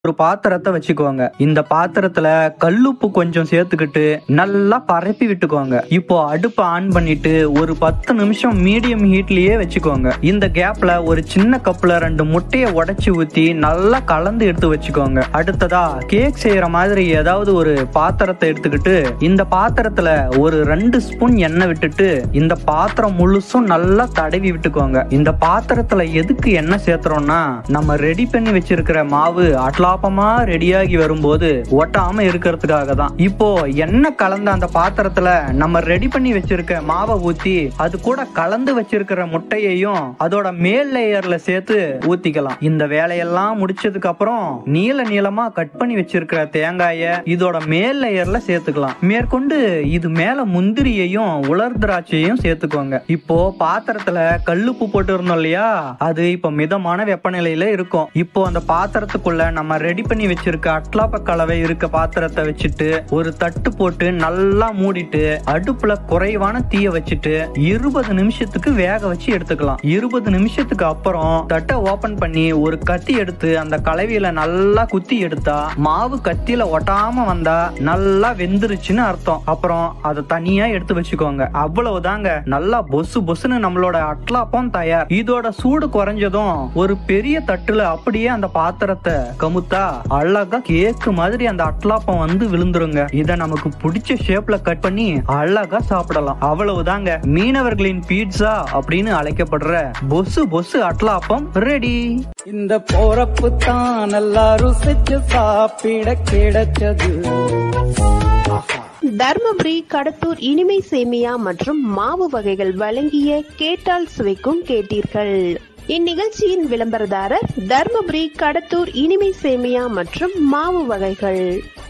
ஒரு பாத்திரத்தை வச்சுக்கோங்க இந்த பாத்திரத்துல கல்லுப்பு கொஞ்சம் சேர்த்துக்கிட்டு நல்லா பரப்பி விட்டுக்கோங்க இப்போ அடுப்பை ஆன் பண்ணிட்டு ஒரு பத்து நிமிஷம் மீடியம் ஹீட்லயே வச்சுக்கோங்க இந்த கேப்ல ஒரு சின்ன கப்ல ரெண்டு முட்டையை உடைச்சு ஊத்தி நல்லா கலந்து எடுத்து வச்சுக்கோங்க அடுத்ததா கேக் செய்யற மாதிரி ஏதாவது ஒரு பாத்திரத்தை எடுத்துக்கிட்டு இந்த பாத்திரத்துல ஒரு ரெண்டு ஸ்பூன் எண்ணெய் விட்டுட்டு இந்த பாத்திரம் முழுசும் நல்லா தடவி விட்டுக்கோங்க இந்த பாத்திரத்துல எதுக்கு எண்ணெய் சேர்த்துறோம்னா நம்ம ரெடி பண்ணி வச்சிருக்கிற மாவு அட்லாப்பமா ரெடியாகி வரும்போது ஒட்டாம இருக்கிறதுக்காக தான் இப்போ எண்ணெய் கலந்த அந்த பாத்திரத்துல நம்ம ரெடி பண்ணி வச்சிருக்க மாவை ஊத்தி அது கூட கலந்து வச்சிருக்கிற முட்டையையும் அதோட மேல் லேயர்ல சேர்த்து ஊத்திக்கலாம் இந்த வேலையெல்லாம் முடிச்சதுக்கு அப்புறம் நீல நீளமா கட் பண்ணி வச்சிருக்கிற தேங்காய இதோட மேல் லேயர்ல சேர்த்துக்கலாம் மேற்கொண்டு இது மேல முந்திரியையும் உலர் திராட்சையும் சேர்த்துக்கோங்க இப்போ பாத்திரத்துல கல்லுப்பு போட்டு இருந்தோம் இல்லையா அது இப்போ மிதமான வெப்பநிலையில இருக்கும் இப்போ அந்த பாத்திரத்துக்குள்ள நம்ம ரெடி பண்ணி வச்சிருக்க அட்லாப்ப கலவை இருக்க பாத்திரத்தை வச்சுட்டு ஒரு தட்டு போட்டு நல்லா மூடிட்டு அடுப்புல குறைவான தீய வச்சுட்டு இருபது நிமிஷத்துக்கு வேக வச்சு எடுத்துக்கலாம் இருபது நிமிஷத்துக்கு அப்புறம் தட்டை ஓபன் பண்ணி ஒரு கத்தி எடுத்து அந்த கலவையில நல்லா குத்தி எடுத்தா மாவு கத்தியில ஒட்டாம வந்தா நல்லா வெந்துருச்சுன்னு அர்த்தம் அப்புறம் அதை தனியா எடுத்து வச்சுக்கோங்க அவ்வளவுதாங்க நல்லா பொசு பொசுன்னு நம்மளோட அட்லாப்பம் தயார் இதோட சூடு குறைஞ்சதும் ஒரு பெரிய தட்டுல அப்படியே அந்த பாத்திரத்தை கமுத்தா அழகா கேக்கு மாதிரி அந்த அட்லாப்பம் வந்து விழுந்துருங்க இத நமக்கு பிடிச்ச ஷேப்ல கட் பண்ணி அழகா சாப்பிடலாம் அவ்வளவுதாங்க மீனவர்களின் பீட்சா அப்படின்னு அழைக்கப்படுற பொசு பொசு அட்லாப்பம் ரெடி இந்த போறப்பு தான் நல்லா ருசிச்சு சாப்பிட கிடைச்சது தர்மபுரி கடத்தூர் இனிமை சேமியா மற்றும் மாவு வகைகள் வழங்கிய கேட்டால் சுவைக்கும் கேட்டீர்கள் இந்நிகழ்ச்சியின் விளம்பரதாரர் தர்மபுரி கடத்தூர் இனிமை சேமியா மற்றும் மாவு வகைகள்